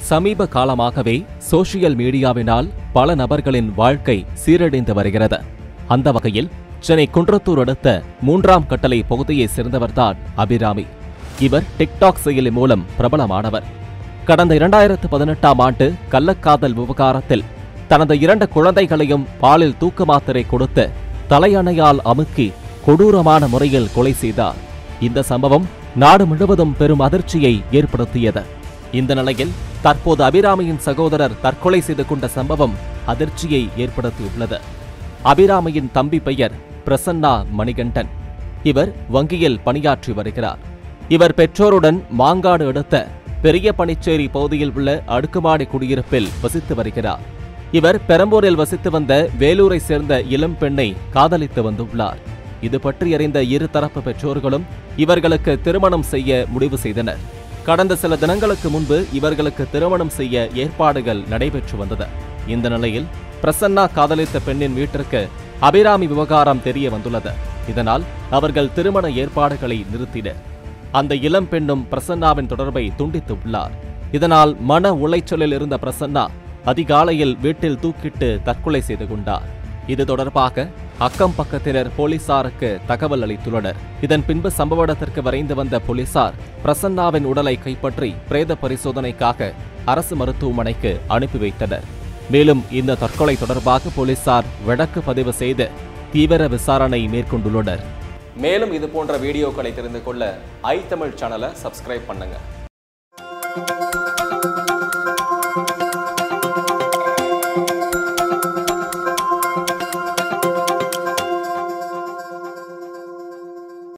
சமீப காலமாகவே சோசியல் மீடியாவினால் பல நபர்களின் வாழ்க்கை சீரழிந்து வருகிறது அந்த வகையில் சென்னை குன்றத்தூர் அடுத்த மூன்றாம் கட்டளை பகுதியைச் சேர்ந்தவர்தான் அபிராமி இவர் டிக்டாக் செயலி மூலம் பிரபலமானவர் கடந்த இரண்டாயிரத்து பதினெட்டாம் ஆண்டு கள்ளக்காதல் விவகாரத்தில் தனது இரண்டு குழந்தைகளையும் பாலில் தூக்க மாத்திரை கொடுத்து தலையணையால் அமுக்கி கொடூரமான முறையில் கொலை செய்தார் இந்த சம்பவம் நாடு முழுவதும் பெரும் அதிர்ச்சியை ஏற்படுத்தியது இந்த நிலையில் தற்போது அபிராமியின் சகோதரர் தற்கொலை செய்து கொண்ட சம்பவம் அதிர்ச்சியை ஏற்படுத்தியுள்ளது அபிராமியின் தம்பி பெயர் பிரசன்னா மணிகண்டன் இவர் வங்கியில் பணியாற்றி வருகிறார் இவர் பெற்றோருடன் மாங்காடு அடுத்த பெரிய பனிச்சேரி பகுதியில் உள்ள அடுக்குமாடி குடியிருப்பில் வசித்து வருகிறார் இவர் பெரம்பூரில் வசித்து வந்த வேலூரை சேர்ந்த இளம் பெண்ணை காதலித்து வந்துள்ளார் இது பற்றி அறிந்த இரு தரப்பு பெற்றோர்களும் இவர்களுக்கு திருமணம் செய்ய முடிவு செய்தனர் கடந்த சில தினங்களுக்கு முன்பு இவர்களுக்கு திருமணம் செய்ய ஏற்பாடுகள் நடைபெற்று வந்தது இந்த நிலையில் பிரசன்னா காதலித்த பெண்ணின் வீட்டிற்கு அபிராமி விவகாரம் தெரிய வந்துள்ளது இதனால் அவர்கள் திருமண ஏற்பாடுகளை நிறுத்தினர் அந்த இளம் பெண்ணும் பிரசன்னாவின் தொடர்பை துண்டித்துள்ளார் இதனால் மன உளைச்சலில் இருந்த பிரசன்னா அதிகாலையில் வீட்டில் தூக்கிட்டு தற்கொலை செய்து கொண்டார் இது தொடர்பாக அக்கம் பக்கத்தினர் போலீசாருக்கு தகவல் அளித்துள்ளனர் இதன் பின்பு சம்பவ இடத்திற்கு விரைந்து வந்த போலீசார் பிரசன்னாவின் உடலை கைப்பற்றி பிரேத பரிசோதனைக்காக அரசு மருத்துவமனைக்கு அனுப்பி வைத்தனர் மேலும் இந்த தற்கொலை தொடர்பாக போலீசார் வழக்கு பதிவு செய்து தீவிர விசாரணை மேற்கொண்டுள்ளனர் மேலும் இது போன்ற வீடியோக்களை தெரிந்து கொள்ள ஐ தமிழ் சேனலை சப்ஸ்கிரைப் பண்ணுங்க